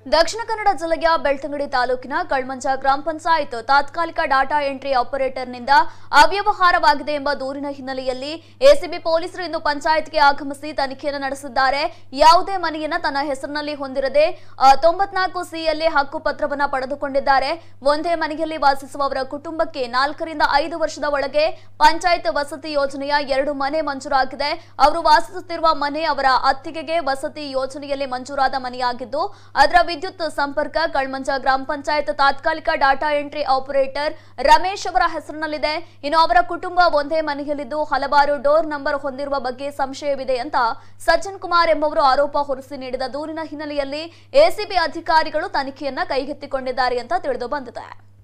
ದಕ್ಷಿಣ ಕನ್ನಡ ಜಿಲ್ಲೆಯ ಬೆಳ್ತಂಗಡಿ ತಾಲೂಕಿನ ಕಳ್ಮಂಜ ಗ್ರಾಮ ಪಂಚಾಯತ್ ತಾತ್ಕಾಲಿಕ ಡಾಟಾ ಎಂಟ್ರಿ ಆಪರೇಟರ್ನಿಂದ ಅವ್ಯವಹಾರವಾಗಿದೆ ಎಂಬ ದೂರಿನ ಹಿನ್ನೆಲೆಯಲ್ಲಿ ಎಸಿಬಿ ಪೊಲೀಸರು ಇಂದು ಪಂಚಾಯತ್ಗೆ ಆಗಮಿಸಿ ತನಿಖೆಯನ್ನು ನಡೆಸಿದ್ದಾರೆ ಯಾವುದೇ ಮನೆಯನ್ನ ತನ್ನ ಹೆಸರಿನಲ್ಲಿ ಹೊಂದಿರದೆ ತೊಂಬತ್ನಾಲ್ಕು ಸಿಯಲ್ಲಿ ಹಕ್ಕು ಪತ್ರವನ್ನ ಪಡೆದುಕೊಂಡಿದ್ದಾರೆ ಒಂದೇ ಮನೆಯಲ್ಲಿ ವಾಸಿಸುವವರ ಕುಟುಂಬಕ್ಕೆ ನಾಲ್ಕರಿಂದ ಐದು ವರ್ಷದ ಒಳಗೆ ಪಂಚಾಯತ್ ವಸತಿ ಯೋಜನೆಯ ಎರಡು ಮನೆ ಮಂಜೂರಾಗಿದೆ ಅವರು ವಾಸಿಸುತ್ತಿರುವ ಮನೆ ಅವರ ಅತ್ತಿಗೆಗೆ ವಸತಿ ಯೋಜನೆಯಲ್ಲಿ ಮಂಜೂರಾದ ಮನೆಯಾಗಿದ್ದು ಅದರ ವಿದ್ಯುತ್ ಸಂಪರ್ಕ ಕಳ್ಮಂಜ ಗ್ರಾಮ ಪಂಚಾಯತ್ ತಾತ್ಕಾಲಿಕ ಡಾಟಾ ಎಂಟ್ರಿ ಆಪರೇಟರ್ ರಮೇಶ್ ಅವರ ಹೆಸರಿನಲ್ಲಿದೆ ಇನ್ನು ಅವರ ಕುಟುಂಬ ಒಂದೇ ಮನೆಯಲ್ಲಿದ್ದು ಹಲವಾರು ಡೋರ್ ನಂಬರ್ ಹೊಂದಿರುವ ಬಗ್ಗೆ ಸಂಶಯವಿದೆ ಅಂತ ಸಜ್ಜನ್ ಕುಮಾರ್ ಎಂಬುವರು ಆರೋಪ ಹೊರಿಸಿ ನೀಡಿದ ದೂರಿನ ಹಿನ್ನೆಲೆಯಲ್ಲಿ ಎಸಿಬಿ ಅಧಿಕಾರಿಗಳು ತನಿಖೆಯನ್ನ ಕೈಗೆತ್ತಿಕೊಂಡಿದ್ದಾರೆ ಅಂತ ತಿಳಿದು ಬಂದಿದೆ